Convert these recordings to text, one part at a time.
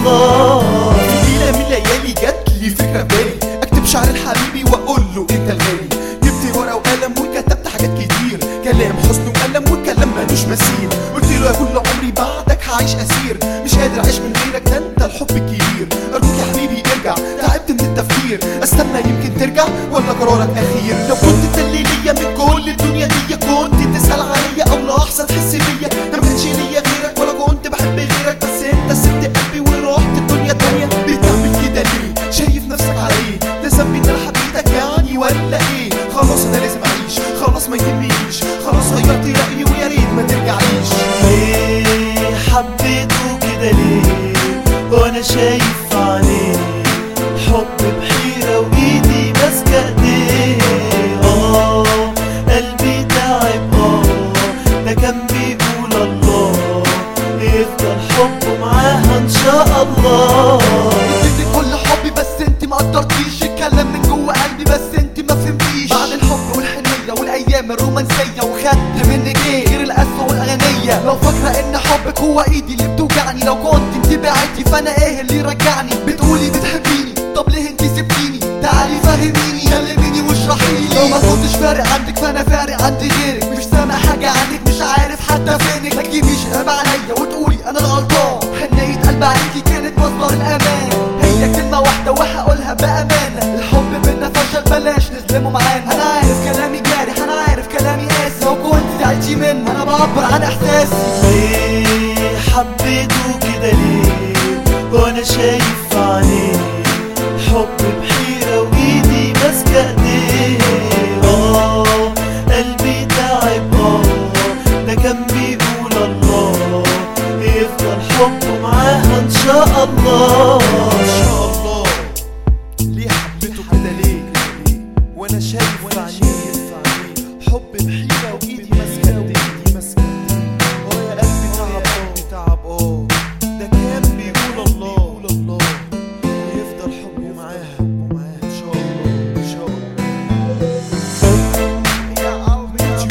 الله في ليلة من الليالي جات لي فكرة في بالي اكتب شعر لحبيبي واقول له انت الغالي جبت ورقة وقلم وكتبت حاجات كتير كلام حزن وألم والكلام ملوش مثيل قلت له يا كل عمري بعدك هعيش اسير مش قادر اعيش من غيرك ده انت الحب الكبير ارجوك يا حبيبي ارجع تعبت من التفكير استنى يمكن ترجع ولا قرارك اخير لو كنت تلي ليا من كل الدنيا دي كنت تسأل عليا او لحظة تحس بيا ده ما كانش ليا غيرك ولا كنت بحب غيرك بس انت سبت قلبي ورحت الدنيا تانية بتعمل كده ليه شايف نفسك على ايه ده ذنبي ان انا حبيتك يعني ولا ايه خلاص انا لازم اعيش خلاص ما يهمنيش خلاص غيرت رايي ويا ريت ما ترجعليش ليه حبيته كده ليه وانا شايف عليه حب بحيرة وايدي ماسكة ايديه اه قلبي تعب اه ده كان بيقول الله يفضل حبه معاها ان شاء الله اديتك كل حبي بس انت ما قدرتيش الكلام من جوه قلبي بس انت ما فهمتيش بعد الحب والحنيه والايام الرومانسيه وخدت منك ايه غير القسوه والاغنيه لو فاكره ان حبك هو ايدي اللي بتوجعني لو كنت انت بعدتي فانا ايه اللي رجعني بتقولي بتحبيني طب ليه انت سبتيني تعالي فهميني كلميني واشرحيلي لو ما كنتش فارق عندك فانا فارق عندي غيرك مش سامع حاجه عنك مش عارف حتى فينك ما تجيبيش العيب عليا وتقولي انا الغلطان حنيه قلب عليكي كانت مصدر الامان هي كلمة واحدة وهقولها بأمانة الحب بينا فشل بلاش نظلمه معانا أنا عارف كلامي جارح أنا عارف كلامي قاسي لو كنت زعلتي مني أنا بعبر عن إحساسي ليه حبيته كده ليه وانا شايف عليه حب بحيرة وايدي ماسكة ايديه اه قلبي تعب اه ده كان بيقول الله يفضل حبه معاها ان شاء الله ان شاء الله ليه حبيته كده ليه وانا شايف عينيه حب بحيرة وايدي ماسكة ايدي ماسكة اه يا قلبي تعب اه تعب اه ده كان بيقول الله الله ويفضل حبه معاها ان شاء الله ان شاء الله يا قلبي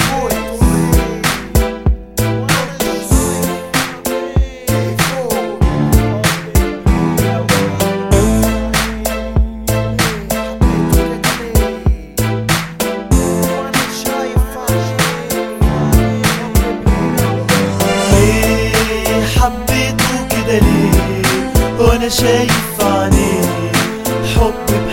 ليه حبيته كده ليه وانا شايف عليه حب